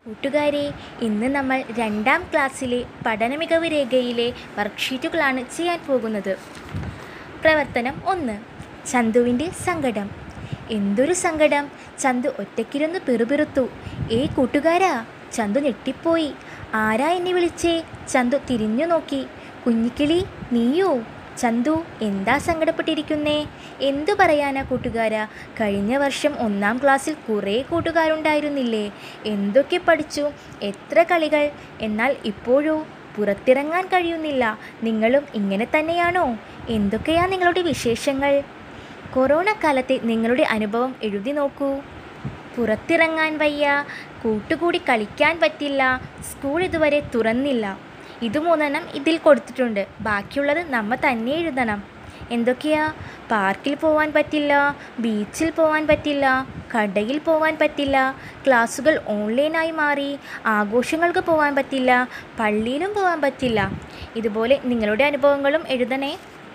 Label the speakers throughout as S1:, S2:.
S1: കൂട്ടുകാരെ ഇന്ന് നമ്മൾ രണ്ടാം ക്ലാസ്സിലെ പഠന മികവ് രേഖയിലെ വർക്ക്ഷീറ്റുകളാണ് ചെയ്യാൻ പോകുന്നത് പ്രവർത്തനം ഒന്ന് ചന്തുവിൻ്റെ സങ്കടം എന്തൊരു സങ്കടം ചന്തു ഒറ്റയ്ക്കിരുന്ന് പിറുപിറുത്തു ഏ കൂട്ടുകാരാ ചന്തു ഞെട്ടിപ്പോയി ആരാ എന്നെ വിളിച്ചേ ചന്തു തിരിഞ്ഞു നോക്കി കുഞ്ഞിക്കിളി നീയോ ചന്തു എന്താ സങ്കടപ്പെട്ടിരിക്കുന്നേ എന്തു പറയാനാ കൂട്ടുകാരാ കഴിഞ്ഞ വർഷം ഒന്നാം ക്ലാസ്സിൽ കുറേ കൂട്ടുകാരുണ്ടായിരുന്നില്ലേ എന്തൊക്കെ പഠിച്ചു എത്ര കളികൾ എന്നാൽ ഇപ്പോഴോ പുറത്തിറങ്ങാൻ കഴിയുന്നില്ല നിങ്ങളും ഇങ്ങനെ തന്നെയാണോ എന്തൊക്കെയാ നിങ്ങളുടെ വിശേഷങ്ങൾ കൊറോണ കാലത്തെ നിങ്ങളുടെ അനുഭവം എഴുതി നോക്കൂ പുറത്തിറങ്ങാൻ വയ്യ കൂട്ടുകൂടി കളിക്കാൻ പറ്റില്ല സ്കൂൾ ഇതുവരെ തുറന്നില്ല ഇത് മൂന്നെണ്ണം ഇതിൽ കൊടുത്തിട്ടുണ്ട് ബാക്കിയുള്ളത് നമ്മ തന്നെ എഴുതണം എന്തൊക്കെയാ പാർക്കിൽ പോവാൻ പറ്റില്ല ബീച്ചിൽ പോവാൻ പറ്റില്ല കടയിൽ പോവാൻ പറ്റില്ല ക്ലാസ്സുകൾ ഓൺലൈനായി മാറി ആഘോഷങ്ങൾക്ക് പോകാൻ പറ്റില്ല പള്ളിയിലും പോകാൻ പറ്റില്ല ഇതുപോലെ നിങ്ങളുടെ അനുഭവങ്ങളും എഴുതണേ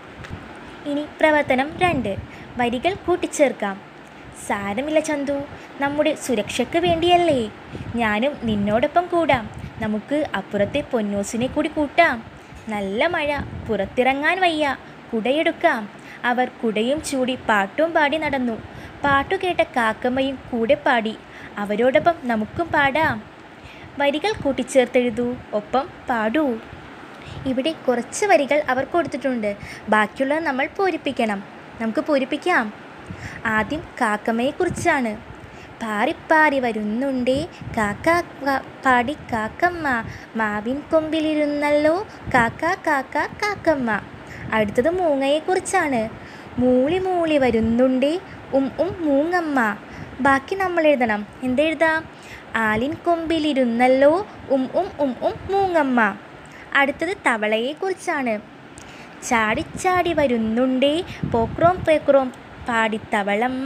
S1: ഇനി പ്രവർത്തനം രണ്ട് വരികൾ കൂട്ടിച്ചേർക്കാം സാരമില്ല ചന്തു നമ്മുടെ സുരക്ഷയ്ക്ക് വേണ്ടിയല്ലേ ഞാനും നിന്നോടൊപ്പം കൂടാം നമുക്ക് അപ്പുറത്തെ പൊന്നൂസിനെ കൂടി കൂട്ടാം നല്ല മഴ പുറത്തിറങ്ങാൻ വയ്യ കുടയെടുക്കാം അവർ കുടയും ചൂടി പാട്ടും പാടി നടന്നു പാട്ടു കേട്ട കാക്കമ്മയും കൂടെ പാടി അവരോടൊപ്പം നമുക്കും പാടാം വരികൾ കൂട്ടിച്ചേർത്തെഴുതൂ ഒപ്പം പാടൂ ഇവിടെ കുറച്ച് വരികൾ അവർ കൊടുത്തിട്ടുണ്ട് ബാക്കിയുള്ളത് നമ്മൾ പൂരിപ്പിക്കണം നമുക്ക് പൂരിപ്പിക്കാം ആദ്യം കാക്കമ്മയെക്കുറിച്ചാണ് പാറിപ്പാറി വരുന്നുണ്ടേ കാക്ക കാ- പാടി കാക്കമ്മ മാവിൻ കൊമ്പിലിരുന്നല്ലോ കാക്ക കാക്ക കാക്കമ്മ അടുത്തത് മൂങ്ങയെക്കുറിച്ചാണ് മൂളി മൂളി വരുന്നുണ്ടേ ഉം ഉം മൂങ്ങമ്മ ബാക്കി നമ്മൾ എഴുതണം എന്തെഴുതാം ആലിൻ കൊമ്പിലിരുന്നല്ലോ ഉം ഉം ഉം ഉം മൂങ്ങമ്മ അടുത്തത് തവളയെക്കുറിച്ചാണ് ചാടിച്ചാടി വരുന്നുണ്ടേ പോക്രോം പേക്രോം പാടി തവളമ്മ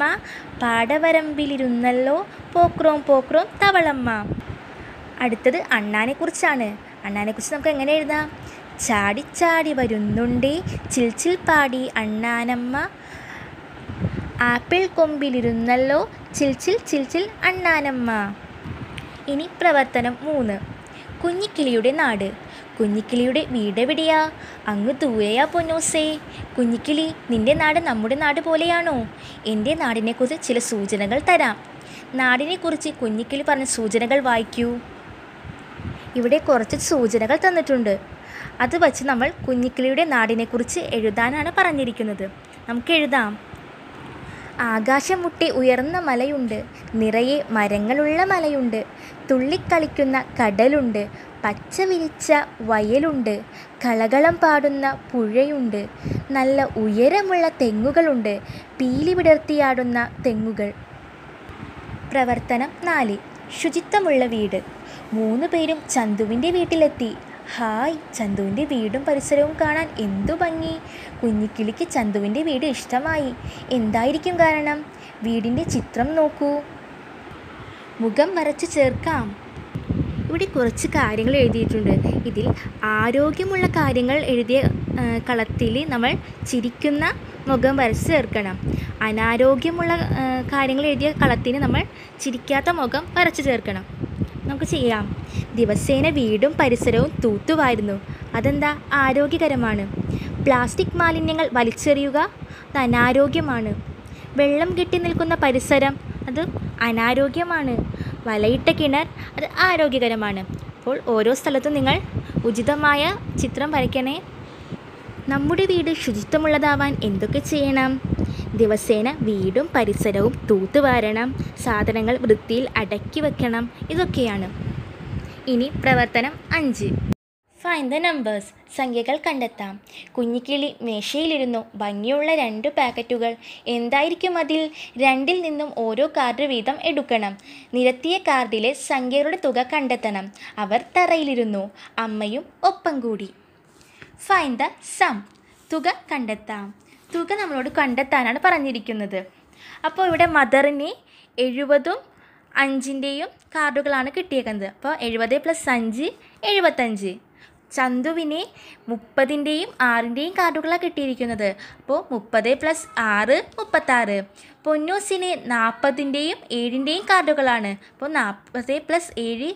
S1: പാടവരമ്പിലിരുന്നല്ലോ പോക്രോം പോക്രോം തവളമ്മ അടുത്തത് അണ്ണാനെക്കുറിച്ചാണ് അണ്ണാനെക്കുറിച്ച് നമുക്ക് എങ്ങനെ എഴുതാം ചാടിച്ചാടി വരുന്നുണ്ടേ ചിൽ ചിൽ പാടി അണ്ണാനമ്മ ആപ്പിൾ കൊമ്പിലിരുന്നല്ലോ ചിൽ ചിൽ ചിൽ ചിൽ അണ്ണാനമ്മ ഇനി പ്രവർത്തനം മൂന്ന് കുഞ്ഞിക്കിളിയുടെ നാട് കുഞ്ഞിക്കിളിയുടെ വീടെവിടെയാ അങ്ങ് ദൂരെയാ പൊന്നൂസേ കുഞ്ഞിക്കിളി നിന്റെ നാട് നമ്മുടെ നാട് പോലെയാണോ എൻ്റെ നാടിനെക്കുറിച്ച് ചില സൂചനകൾ തരാം നാടിനെക്കുറിച്ച് കുഞ്ഞിക്കിളി പറഞ്ഞ സൂചനകൾ വായിക്കൂ ഇവിടെ കുറച്ച് സൂചനകൾ തന്നിട്ടുണ്ട് അത് വച്ച് നമ്മൾ കുഞ്ഞിക്കിളിയുടെ നാടിനെക്കുറിച്ച് എഴുതാനാണ് പറഞ്ഞിരിക്കുന്നത് നമുക്ക് എഴുതാം ആകാശം മുട്ടി ഉയർന്ന മലയുണ്ട് നിറയെ മരങ്ങളുള്ള മലയുണ്ട് തുള്ളിക്കളിക്കുന്ന കടലുണ്ട് പച്ച വിരിച്ച വയലുണ്ട് കളകളം പാടുന്ന പുഴയുണ്ട് നല്ല ഉയരമുള്ള തെങ്ങുകളുണ്ട് പീലി വിടർത്തിയാടുന്ന തെങ്ങുകൾ പ്രവർത്തനം നാല് ശുചിത്വമുള്ള വീട് മൂന്ന് പേരും ചന്തുവിൻ്റെ വീട്ടിലെത്തി ഹായ് ചന്തുവിൻ്റെ വീടും പരിസരവും കാണാൻ എന്തു ഭംഗി കുഞ്ഞിക്കിളിക്ക് ചന്തുവിൻ്റെ വീട് ഇഷ്ടമായി എന്തായിരിക്കും കാരണം വീടിൻ്റെ ചിത്രം നോക്കൂ മുഖം വരച്ചു ചേർക്കാം ഇവിടെ കുറച്ച് കാര്യങ്ങൾ എഴുതിയിട്ടുണ്ട് ഇതിൽ ആരോഗ്യമുള്ള കാര്യങ്ങൾ എഴുതിയ ആ, കളത്തിൽ നമ്മൾ ചിരിക്കുന്ന മുഖം വരച്ച് ചേർക്കണം അനാരോഗ്യമുള്ള ആ, കാര്യങ്ങൾ എഴുതിയ കളത്തിന് നമ്മൾ ചിരിക്കാത്ത മുഖം വരച്ച് ചേർക്കണം നമുക്ക് ചെയ്യാം ദിവസേന വീടും പരിസരവും തൂത്തുവാരുന്നു അതെന്താ ആരോഗ്യകരമാണ് പ്ലാസ്റ്റിക് മാലിന്യങ്ങൾ വലിച്ചെറിയുക അത് അനാരോഗ്യമാണ് വെള്ളം കെട്ടി നിൽക്കുന്ന പരിസരം അത് അനാരോഗ്യമാണ് വലയിട്ട കിണർ അത് ആരോഗ്യകരമാണ് അപ്പോൾ ഓരോ സ്ഥലത്തും നിങ്ങൾ ഉചിതമായ ചിത്രം വരയ്ക്കണേ നമ്മുടെ വീട് ശുചിത്വമുള്ളതാവാൻ എന്തൊക്കെ ചെയ്യണം ദിവസേന വീടും പരിസരവും തൂത്തുവാരണം സാധനങ്ങൾ വൃത്തിയിൽ അടക്കി വെക്കണം ഇതൊക്കെയാണ് ഇനി പ്രവർത്തനം അഞ്ച് ഫൈൻ ദ നമ്പേഴ്സ് സംഖ്യകൾ കണ്ടെത്താം കുഞ്ഞിക്കിളി മേശയിലിരുന്നു ഭംഗിയുള്ള രണ്ട് പാക്കറ്റുകൾ എന്തായിരിക്കും അതിൽ രണ്ടിൽ നിന്നും ഓരോ കാർഡ് വീതം എടുക്കണം നിരത്തിയ കാർഡിലെ സംഖ്യകളുടെ തുക കണ്ടെത്തണം അവർ തറയിലിരുന്നു അമ്മയും ഒപ്പം കൂടി ഫൈൻ ദ സം തുക കണ്ടെത്താം തുക നമ്മളോട് കണ്ടെത്താനാണ് പറഞ്ഞിരിക്കുന്നത് അപ്പോൾ ഇവിടെ മദറിന് എഴുപതും അഞ്ചിൻ്റെയും കാർഡുകളാണ് കിട്ടിയേക്കുന്നത് അപ്പോൾ എഴുപത് പ്ലസ് അഞ്ച് എഴുപത്തഞ്ച് ചന്തുവിന് മുപ്പതിൻ്റെയും ആറിൻ്റെയും കാർഡുകളാണ് കിട്ടിയിരിക്കുന്നത് അപ്പോൾ മുപ്പത് പ്ലസ് ആറ് മുപ്പത്താറ് പൊന്നൂസിന് നാൽപ്പതിൻ്റെയും ഏഴിൻ്റെയും കാർഡുകളാണ് അപ്പോൾ നാൽപ്പത് പ്ലസ് ഏഴ്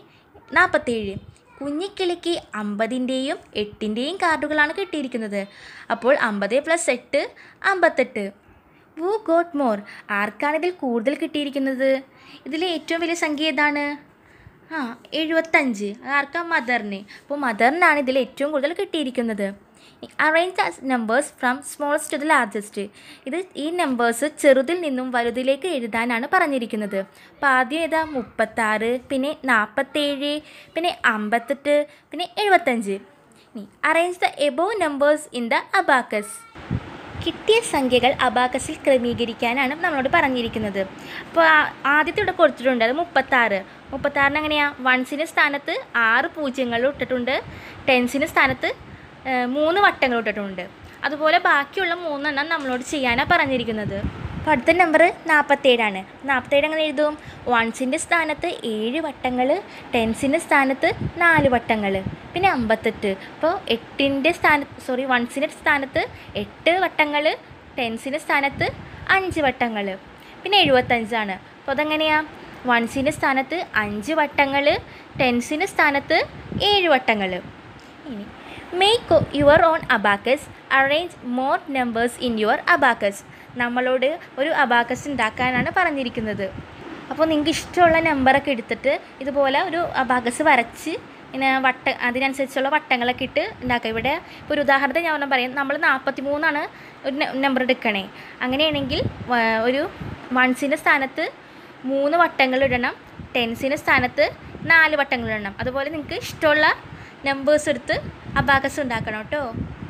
S1: നാൽപ്പത്തേഴ് കുഞ്ഞിക്കിളിക്ക് അമ്പതിൻ്റെയും എട്ടിൻ്റെയും കാർഡുകളാണ് കിട്ടിയിരിക്കുന്നത് അപ്പോൾ അമ്പത് പ്ലസ് എട്ട് അമ്പത്തെട്ട് വു ഗോട്ട് മോർ ആർക്കാണ് ഇതിൽ കൂടുതൽ കിട്ടിയിരിക്കുന്നത് ഇതിലെ ഏറ്റവും വലിയ സംഖ്യ ഏതാണ് ആ എഴുപത്തഞ്ച് അത് ആർക്കാ മദറിന് അപ്പോൾ മദറിനാണ് ഇതിൽ ഏറ്റവും കൂടുതൽ കിട്ടിയിരിക്കുന്നത് arrange the numbers from smallest to the largest ഇത് ഈ നമ്പേഴ്സ് ചെറുതിൽ നിന്നും വലുതിലേക്ക് എഴുതാനാണ് പറഞ്ഞിരിക്കുന്നത് അപ്പോൾ ആദ്യം ഏതാ മുപ്പത്താറ് പിന്നെ നാൽപ്പത്തേഴ് പിന്നെ അമ്പത്തെട്ട് പിന്നെ എഴുപത്തഞ്ച് ഇനി arrange the above numbers in the abacus കിട്ടിയ സംഖ്യകൾ അബാക്കസിൽ ക്രമീകരിക്കാനാണ് നമ്മളോട് പറഞ്ഞിരിക്കുന്നത് അപ്പോൾ ആ- ആദ്യത്തെ ഇവിടെ കൊടുത്തിട്ടുണ്ട് അത് മുപ്പത്താറ് മുപ്പത്താറിന് എങ്ങനെയാണ് വൺസിൻ്റെ സ്ഥാനത്ത് ആറ് പൂജ്യങ്ങൾ ഇട്ടിട്ടുണ്ട് ടെൻസിൻ്റെ സ്ഥാനത്ത് ഏഹ്, മൂന്ന് വട്ടങ്ങൾ ഇട്ടിട്ടുണ്ട് അതുപോലെ ബാക്കിയുള്ള മൂന്നെണ്ണം നമ്മളോട് ചെയ്യാനാണ് പറഞ്ഞിരിക്കുന്നത് അപ്പോൾ അടുത്ത നമ്പർ നാൽപ്പത്തേഴാണ് നാൽപ്പത്തേഴ് എങ്ങനെ എഴുതും വൺസിൻ്റെ സ്ഥാനത്ത് ഏഴ് വട്ടങ്ങൾ ടെൻസിൻ്റെ സ്ഥാനത്ത് നാല് വട്ടങ്ങൾ പിന്നെ അമ്പത്തെട്ട് അപ്പോൾ എട്ടിൻ്റെ സ്ഥാനത്ത് സോറി വൺസിൻ്റെ സ്ഥാനത്ത് എട്ട് വട്ടങ്ങൾ ടെൻസിൻ്റെ സ്ഥാനത്ത് അഞ്ച് വട്ടങ്ങൾ പിന്നെ എഴുപത്തഞ്ചാണ് അപ്പോൾ അതെങ്ങനെയാണ് വൺസിൻ്റെ സ്ഥാനത്ത് അഞ്ച് വട്ടങ്ങൾ ടെൻസിൻ്റെ സ്ഥാനത്ത് ഏഴ് വട്ടങ്ങൾ ഇനി make your own abacus arrange more numbers in your abacus നമ്മളോട് ഒരു അബാക്കസ് ഉണ്ടാക്കാനാണ് പറഞ്ഞിരിക്കുന്നത് അപ്പോൾ നിങ്ങൾക്ക് ഇഷ്ടമുള്ള നമ്പറൊക്കെ എടുത്തിട്ട് ഇതുപോലെ ഒരു അബാക്കസ് വരച്ച് ഇങ്ങനെ വട്ട അതിനനുസരിച്ചുള്ള വട്ടങ്ങളൊക്കെ ഇട്ട് ഉണ്ടാക്കുക ഇവിടെ ഇപ്പോൾ ഒരു ഉദാഹരണത്തിന് ഞാൻ ഒരെണ്ണം പറയാം നമ്മൾ നാൽപ്പത്തി മൂന്നാണ് ഒരു നമ്പർ എടുക്കണേ അങ്ങനെയാണെങ്കിൽ വ- ഒരു വൺസിൻ്റെ സ്ഥാനത്ത് മൂന്ന് വട്ടങ്ങൾ ഇടണം ടെൻസിൻ്റെ സ്ഥാനത്ത് നാല് വട്ടങ്ങൾ ഇടണം അതുപോലെ നിങ്ങൾക്ക് ഇഷ്ടമുള്ള നമ്പേഴ്സ് എടുത്ത് അബാക്കസ് ഉണ്ടാക്കണം കേട്ടോ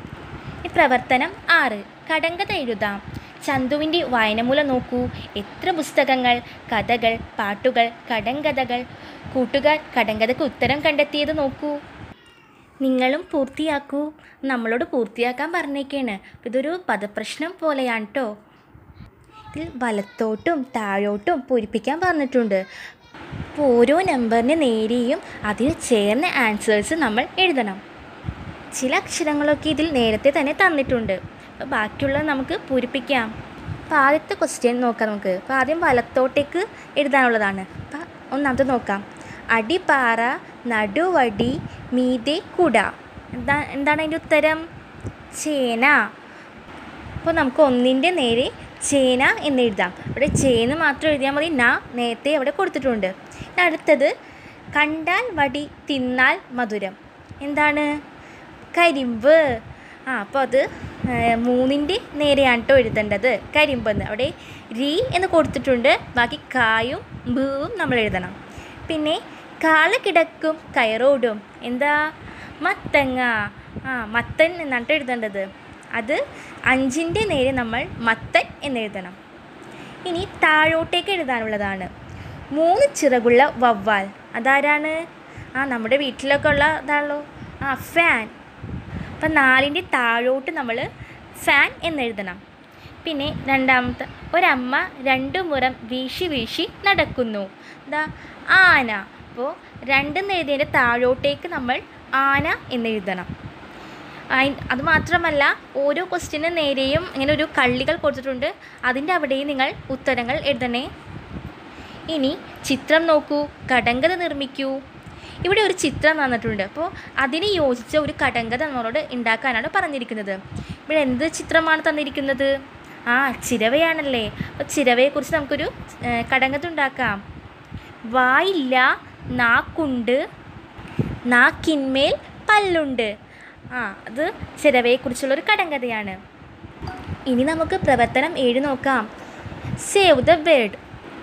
S1: ഈ പ്രവർത്തനം ആറ് കടങ്കഥ എഴുതാം ചന്തുവിൻ്റെ വായനമൂല നോക്കൂ എത്ര പുസ്തകങ്ങൾ കഥകൾ പാട്ടുകൾ കടങ്കഥകൾ കൂട്ടുകാർ കടങ്കഥയ്ക്ക് ഉത്തരം കണ്ടെത്തിയത് നോക്കൂ നിങ്ങളും പൂർത്തിയാക്കൂ നമ്മളോട് പൂർത്തിയാക്കാൻ പറഞ്ഞേക്കാണ് ഇതൊരു പദപ്രശ്നം പോലെയാണ് കേട്ടോ ഇതിൽ വലത്തോട്ടും താഴോട്ടും പൂരിപ്പിക്കാൻ പറഞ്ഞിട്ടുണ്ട് അപ്പോൾ ഓരോ നമ്പറിന് നേരെയും അതിന് ചേർന്ന ആൻസേഴ്സ് നമ്മൾ എഴുതണം ചില അക്ഷരങ്ങളൊക്കെ ഇതിൽ നേരത്തെ തന്നെ തന്നിട്ടുണ്ട് അപ്പോൾ ബാക്കിയുള്ളത് നമുക്ക് പൂരിപ്പിക്കാം അപ്പോൾ ആദ്യത്തെ ക്വസ്റ്റ്യൻ നോക്കാം നമുക്ക് അപ്പോൾ ആദ്യം വലത്തോട്ടേക്ക് എഴുതാനുള്ളതാണ് അപ്പോൾ ഒന്നാമത്തെ നോക്കാം അടിപ്പാറ നടുവടി മീതെ കുട എന്താ എന്താണ് അതിൻ്റെ ഉത്തരം ചേന അപ്പോൾ നമുക്ക് ഒന്നിൻ്റെ നേരെ ചേന എന്ന് എഴുതാം ഇവിടെ ചേന്ന് മാത്രം എഴുതിയാൽ മതി ന നേരത്തെ അവിടെ കൊടുത്തിട്ടുണ്ട് ഇനി അടുത്തത് കണ്ടാൽ വടി തിന്നാൽ മധുരം എന്താണ് കരിമ്പ് ആ അപ്പോൾ അത് ഏഹ്, മൂന്നിൻ്റെ നേരെയാണ് കേട്ടോ എഴുതേണ്ടത് കരിമ്പെന്ന് അവിടെ രീ എന്ന് കൊടുത്തിട്ടുണ്ട് ബാക്കി കായും ബൂവും നമ്മൾ എഴുതണം പിന്നെ കാള കിടക്കും കയറോടും എന്താ മത്തങ്ങ ആ മത്തൻ എന്നാണ് ട്ടോ എഴുതേണ്ടത് അത് അഞ്ചിൻ്റെ നേരെ നമ്മൾ മത്തൻ എന്നെഴുതണം ഇനി താഴോട്ടേക്ക് എഴുതാനുള്ളതാണ് മൂന്ന് ചിറകുള്ള വവ്വാൽ അതാരാണ് ആ നമ്മുടെ വീട്ടിലൊക്കെ ഉള്ള ഇതാണല്ലോ ആ ഫാൻ അപ്പം നാലിൻ്റെ താഴോട്ട് നമ്മൾ ഫാൻ എന്നെഴുതണം പിന്നെ രണ്ടാമത്തെ ഒരമ്മ രണ്ടു മുറം വീശി വീശി നടക്കുന്നു എന്താ ആന അപ്പോൾ രണ്ടെന്ന് എഴുതിയതിൻ്റെ താഴോട്ടേക്ക് നമ്മൾ ആന എന്നെഴുതണം അയി- അത് മാത്രമല്ല ഓരോ ക്വസ്റ്റ്യന് നേരെയും ഇങ്ങനെ ഒരു കള്ളികൾ കൊടുത്തിട്ടുണ്ട് അതിൻ്റെ അവിടെയും നിങ്ങൾ ഉത്തരങ്ങൾ എഴുതണേ ഇനി ചിത്രം നോക്കൂ കടങ്കഥ നിർമ്മിക്കൂ ഇവിടെ ഒരു ചിത്രം തന്നിട്ടുണ്ട് അപ്പോൾ അതിന് യോജിച്ച ഒരു കടങ്കഥ നമ്മളോട് ഉണ്ടാക്കാനാണ് പറഞ്ഞിരിക്കുന്നത് ഇവിടെ എന്ത് ചിത്രമാണ് തന്നിരിക്കുന്നത് ആ ചിരവയാണല്ലേ അപ്പോൾ ചിരവയെക്കുറിച്ച് നമുക്കൊരു ഏഹ്, കടങ്കഥ ഉണ്ടാക്കാം വായില്ല നാക്കുണ്ട് നാക്കിന്മേൽ പല്ലുണ്ട് ആ അത് ചിരവയെക്കുറിച്ചുള്ളൊരു കടങ്കഥയാണ് ഇനി നമുക്ക് പ്രവർത്തനം ഏഴ് നോക്കാം സേവ് ദ ബേർഡ്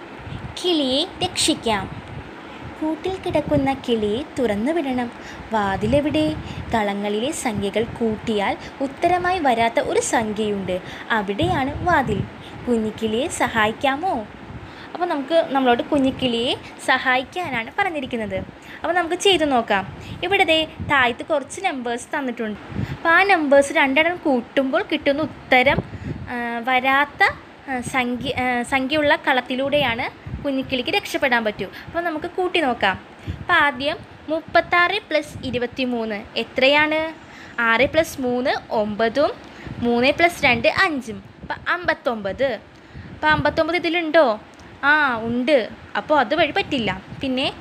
S1: കിളിയെ രക്ഷിക്കാം കൂട്ടിൽ കിടക്കുന്ന കിളിയെ തുറന്നു വിടണം വാതിലെവിടെ കളങ്ങളിലെ സംഖ്യകൾ കൂട്ടിയാൽ ഉത്തരമായി വരാത്ത ഒരു സംഖ്യയുണ്ട് അവിടെയാണ് വാതിൽ കുഞ്ഞിക്കിളിയെ സഹായിക്കാമോ അപ്പോൾ നമുക്ക് നമ്മളോട് കുഞ്ഞിക്കിളിയെ സഹായിക്കാനാണ് പറഞ്ഞിരിക്കുന്നത് അപ്പോൾ നമുക്ക് ചെയ്തു നോക്കാം ഇവിടെ ദേ താഴത്ത് കുറച്ച് നമ്പേഴ്സ് തന്നിട്ടുണ്ട് അപ്പോൾ ആ നമ്പേഴ്സ് രണ്ടെണ്ണം കൂട്ടുമ്പോൾ കിട്ടുന്ന ഉത്തരം ആ, വരാത്ത ആ, സംഖ്യ ആ, സംഖ്യയുള്ള കളത്തിലൂടെയാണ് കുഞ്ഞിക്കിളിക്ക് രക്ഷപ്പെടാൻ പറ്റൂ അപ്പോൾ നമുക്ക് കൂട്ടി നോക്കാം അപ്പോൾ ആദ്യം മുപ്പത്താറ് പ്ലസ് ഇരുപത്തി മൂന്ന് എത്രയാണ് ആറ് പ്ലസ് മൂന്ന് ഒമ്പതും മൂന്ന് പ്ലസ് രണ്ട് അഞ്ചും അപ്പം അമ്പത്തൊമ്പത് അപ്പോൾ അമ്പത്തൊമ്പത് ഇതിലുണ്ടോ ആ ഉണ്ട് അപ്പോൾ അത് വഴി പറ്റില്ല പിന്നെ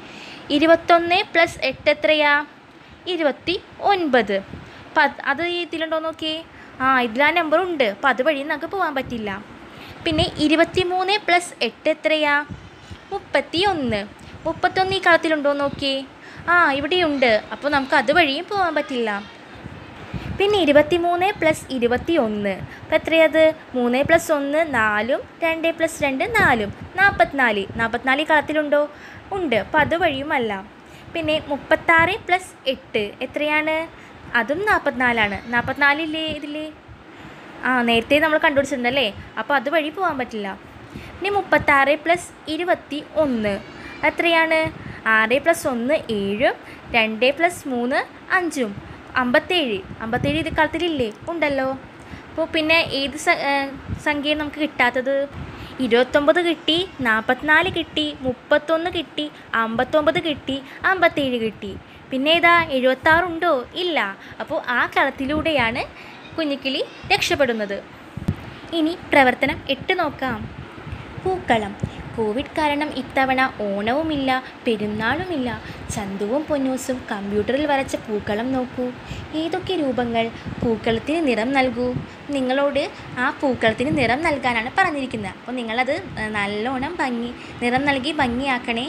S1: ഇരുപത്തൊന്ന് പ്ലസ് എട്ട് എത്രയാ ഇരുപത്തി ഒൻപത് പത് അത് ഇതിലുണ്ടോ നോക്കിയേ ആ ഇതിൽ ആ നമ്പർ ഉണ്ട് അപ്പോൾ അതുവഴി നമുക്ക് പോകാൻ പറ്റില്ല പിന്നെ ഇരുപത്തി മൂന്ന് പ്ലസ് എട്ട് എത്രയാ മുപ്പത്തി ഒന്ന് മുപ്പത്തൊന്ന് ഈ കളത്തിലുണ്ടോ നോക്കിയേ ആ ഇവിടെയുണ്ട് അപ്പോൾ നമുക്ക് അതുവഴിയും പോകാൻ പറ്റില്ല പിന്നെ ഇരുപത്തി മൂന്ന് പ്ലസ് ഇരുപത്തി ഒന്ന് അപ്പോൾ എത്രയത് മൂന്ന് പ്ലസ് ഒന്ന് നാലും രണ്ട് പ്ലസ് രണ്ട് നാലും നാൽപ്പത്തിനാല് നാൽപ്പത്തിനാല് ഈ കളത്തിലുണ്ടോ ഉണ്ട് അപ്പോൾ അതുവഴിയുമല്ല പിന്നെ മുപ്പത്താറ് പ്ലസ് എട്ട് എത്രയാണ് അതും നാൽപ്പത്തിനാലാണ് നാൽപ്പത്തിനാലില്ലേ ഇതിൽ ആ നേരത്തെ നമ്മൾ കണ്ടുപിടിച്ചിട്ടുണ്ടല്ലേ അപ്പോൾ അതുവഴി പോകാൻ പറ്റില്ല ഇനി മുപ്പത്താറ് പ്ലസ് ഇരുപത്തി ഒന്ന് എത്രയാണ് ആറ് പ്ലസ് ഒന്ന് ഏഴും രണ്ട് പ്ലസ് മൂന്ന് അഞ്ചും അമ്പത്തേഴ് അമ്പത്തേഴ് ഇത് കളത്തിലില്ലേ ഉണ്ടല്ലോ അപ്പോൾ പിന്നെ ഏത് സ- ഏ, സംഖ്യയാണ് നമുക്ക് കിട്ടാത്തത് ഇരുപത്തൊമ്പത് കിട്ടി നാൽപ്പത്തിനാല് കിട്ടി മുപ്പത്തൊന്ന് കിട്ടി അമ്പത്തൊമ്പത് കിട്ടി അമ്പത്തേഴ് കിട്ടി പിന്നെ ഏതാ എഴുപത്താറുണ്ടോ ഇല്ല അപ്പോൾ ആ കളത്തിലൂടെയാണ് കുഞ്ഞിക്കിളി രക്ഷപ്പെടുന്നത് ഇനി പ്രവർത്തനം എട്ട് നോക്കാം പൂക്കളം കോവിഡ് കാരണം ഇത്തവണ ഓണവുമില്ല പെരുന്നാളുമില്ല ചന്തുവും പൊന്നൂസും കമ്പ്യൂട്ടറിൽ വരച്ച പൂക്കളം നോക്കൂ ഏതൊക്കെ രൂപങ്ങൾ പൂക്കളത്തിന് നിറം നൽകൂ നിങ്ങളോട് ആ പൂക്കളത്തിന് നിറം നൽകാനാണ് പറഞ്ഞിരിക്കുന്നത് അപ്പോൾ നിങ്ങളത് ഏഹ്, നല്ലോണം ഭംഗി നിറം നൽകി ഭംഗിയാക്കണേ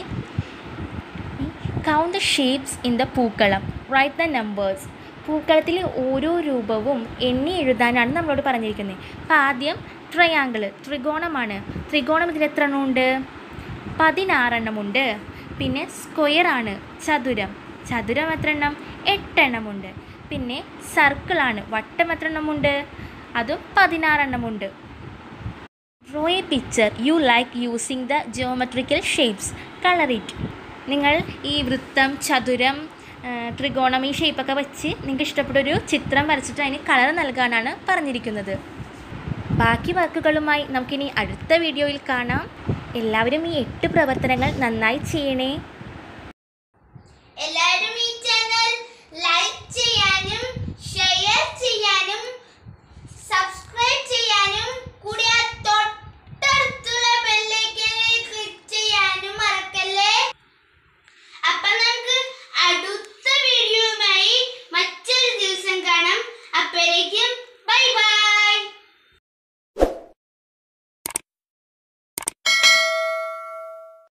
S1: count the shapes in the pookalam write the numbers പൂക്കളത്തിലെ ഓരോ രൂപവും എണ്ണി എഴുതാനാണ് നമ്മളോട് പറഞ്ഞിരിക്കുന്നത് അപ്പോൾ ആദ്യം ട്രയാങ്കിൾ ത്രികോണമാണ് ത്രികോണം ഇതിൽ എത്ര എണ്ണമുണ്ട് പതിനാറെണ്ണമുണ്ട് പിന്നെ സ്ക്വയറാണ് ചതുരം ചതുരം എത്ര എണ്ണം എട്ടെണ്ണമുണ്ട് പിന്നെ സർക്കിളാണ് വട്ടം എത്ര എണ്ണമുണ്ട് അതും പതിനാറെണ്ണമുണ്ട് draw a picture you like using the geometrical shapes colour it നിങ്ങൾ ഈ വൃത്തം ചതുരം ആ, ത്രികോണം ഈ ഷേപ്പൊക്കെ വെച്ച് നിങ്ങൾക്ക് ഇഷ്ടപ്പെട്ട ഒരു ചിത്രം വരച്ചിട്ട് അതിന് കളർ നൽകാനാണ് പറഞ്ഞിരിക്കുന്നത് ബാക്കി വർക്കുകളുമായി നമുക്കിനി അടുത്ത വീഡിയോയിൽ കാണാം എല്ലാവരും ഈ എട്ട് പ്രവർത്തനങ്ങൾ നന്നായി ചെയ്യണേ
S2: എല്ലാവരും ഈ